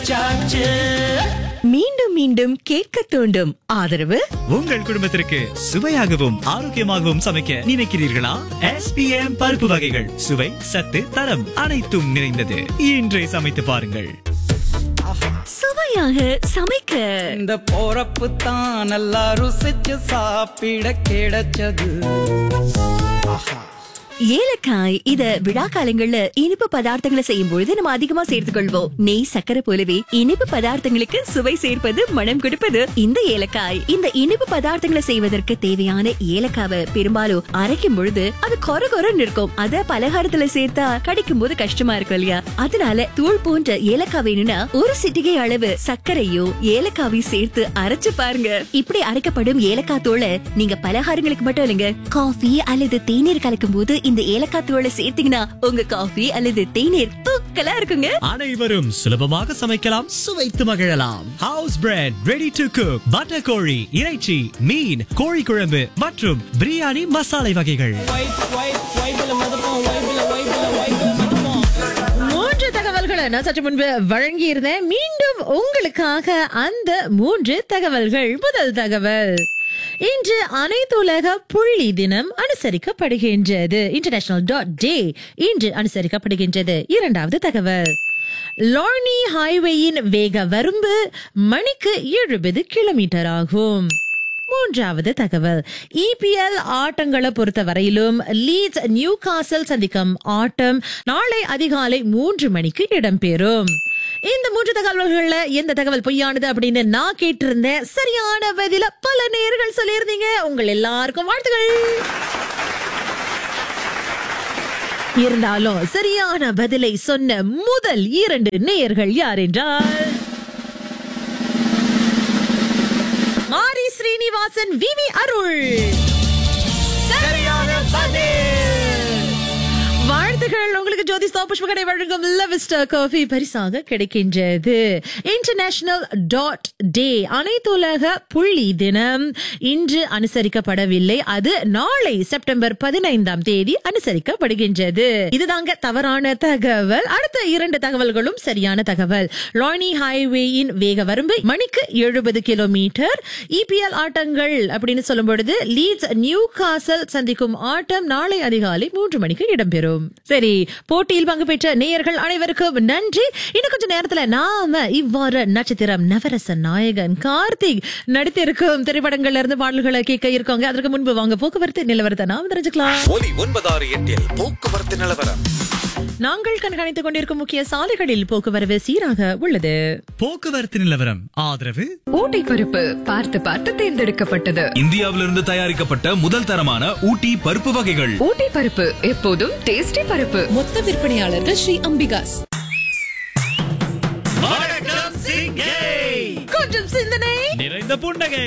ஆரம்பிச்சாச்சு மீண்டும் மீண்டும் கேட்க தூண்டும் ஆதரவு உங்கள் குடும்பத்திற்கு சுவையாகவும் ஆரோக்கியமாகவும் சமைக்க நினைக்கிறீர்களா எஸ்பிஎம் பருப்பு வகைகள் சுவை சத்து தரம் அனைத்தும் நிறைந்தது இன்றே சமைத்து பாருங்கள் சுவையாக சமைக்க இந்த போறப்பு தான் நல்லா ருசிச்சு சாப்பிட கிடைச்சது ஏலக்காய் இத விழா காலங்கள்ல இனிப்பு பதார்த்தங்களை செய்யும் பொழுது நம்ம அதிகமா சேர்த்துக்கொள்வோம் நெய் சக்கரை போலவே இனிப்பு பதார்த்தங்களுக்கு சுவை சேர்ப்பது மனம் கொடுப்பது இந்த ஏலக்காய் இந்த இனிப்பு பதார்த்தங்களை செய்வதற்கு தேவையான ஏலக்காவை பெரும்பாலும் அரைக்கும் பொழுது அது கொர கொரன்னு இருக்கும் அத பலகாரத்துல சேர்த்தா கடிக்கும் போது கஷ்டமா இருக்கும் இல்லையா அதனால தூள் போன்ற ஏலக்காய் வேணும்னா ஒரு சிட்டிகை அளவு சர்க்கரையோ ஏலக்காவையும் சேர்த்து அரைச்சு பாருங்க இப்படி அரைக்கப்படும் ஏலக்காய் தூளை நீங்க பலகாரங்களுக்கு மட்டும் இல்லைங்க காஃபி அல்லது தேநீர் கலக்கும் போது இந்த ஏலக்காய் தூளை சேர்த்தீங்கன்னா உங்க காஃபி அல்லது தேநீர் தூக்கலா இருக்குங்க அனைவரும் சுலபமாக சமைக்கலாம் சுவைத்து மகிழலாம் house bread ready to cook butter கோழி இறைச்சி மீன் கோழி குழம்பு மற்றும் பிரியாணி மசாலை வகைகள் மூன்று தகவல்களை நான் சற்று முன்பு வழங்கி இருந்தேன் மீண்டும் உங்களுக்காக அந்த மூன்று தகவல்கள் முதல் தகவல் இன்று அனைத்துலக புள்ளி தினம் அனுசரிக்கப்படுகின்றது இன்டர்நேஷனல் டாட் டே இன்று அனுசரிக்கப்படுகின்றது இரண்டாவது தகவல் லார்னி ஹைவேயின் வேக வரம்பு மணிக்கு எழுபது கிலோமீட்டர் ஆகும் மூன்றாவது தகவல் இபிஎல் ஆட்டங்களை பொறுத்த வரையிலும் லீட்ஸ் நியூ காசல் சந்திக்கும் ஆட்டம் நாளை அதிகாலை மூன்று மணிக்கு இடம்பெறும் இந்த மூன்று தகவல்கள்ல எந்த தகவல் பொய்யானது அப்படின்னு நான் கேட்டிருந்தேன் சரியான பதில பல நேர்கள் சொல்லியிருந்தீங்க உங்கள் எல்லாருக்கும் வாழ்த்துகள் இருந்தாலும் சரியான பதிலை சொன்ன முதல் இரண்டு நேயர்கள் யார் என்றால் மாரி ஸ்ரீனிவாசன் விவி அருள் வாழ்த்துகள் உங்களுக்கு ஜோதி புஷ்ப கடை வழங்கும் லெவிஸ்டர் காஃபி பரிசாக கிடைக்கின்றது இன்டர்நேஷனல் டாட் டே அனைத்துலக புள்ளி தினம் இன்று அனுசரிக்கப்படவில்லை அது நாளை செப்டம்பர் பதினைந்தாம் தேதி அனுசரிக்கப்படுகின்றது இதுதாங்க தவறான தகவல் அடுத்த இரண்டு தகவல்களும் சரியான தகவல் லானி ஹைவேயின் வேக வரம்பு மணிக்கு எழுபது கிலோமீட்டர் இபிஎல் ஆட்டங்கள் அப்படின்னு சொல்லும் பொழுது லீட்ஸ் நியூ காசல் சந்திக்கும் ஆட்டம் நாளை அதிகாலை மூன்று மணிக்கு இடம்பெறும் சரி போட்டியில் பங்கு பெற்ற நேயர்கள் அனைவருக்கும் நன்றி இன்னும் கொஞ்ச நேரத்துல நாம இவ்வாறு நட்சத்திரம் நவரச நாயகன் கார்த்திக் நடித்திருக்கும் திரைப்படங்கள்ல இருந்து பாடல்களை கேட்க இருக்கோங்க அதற்கு முன்பு வாங்க போக்குவரத்து நிலவரத்தை நாம தெரிஞ்சுக்கலாம் ஒலி ஒன்பதாறு எட்டில் போக்குவரத்து நிலவரம் நாங்கள் கண்காணித்துக் கொண்டிருக்கும் முக்கிய சாலைகளில் போக்குவரவு சீராக உள்ளது போக்குவரத்து நிலவரம் ஆதரவு ஊட்டி பருப்பு பார்த்து பார்த்து தேர்ந்தெடுக்கப்பட்டது இந்தியாவிலிருந்து தயாரிக்கப்பட்ட முதல் தரமான ஊட்டி பருப்பு வகைகள் ஊட்டி பருப்பு எப்போதும் டேஸ்டி பருப்பு மொத்த விற்பனையாளர்கள் ஸ்ரீ அம்பிகாஸ் வணக்கம் சிங்கை கொஞ்சம் சிந்தனை நிறைந்த புன்னகை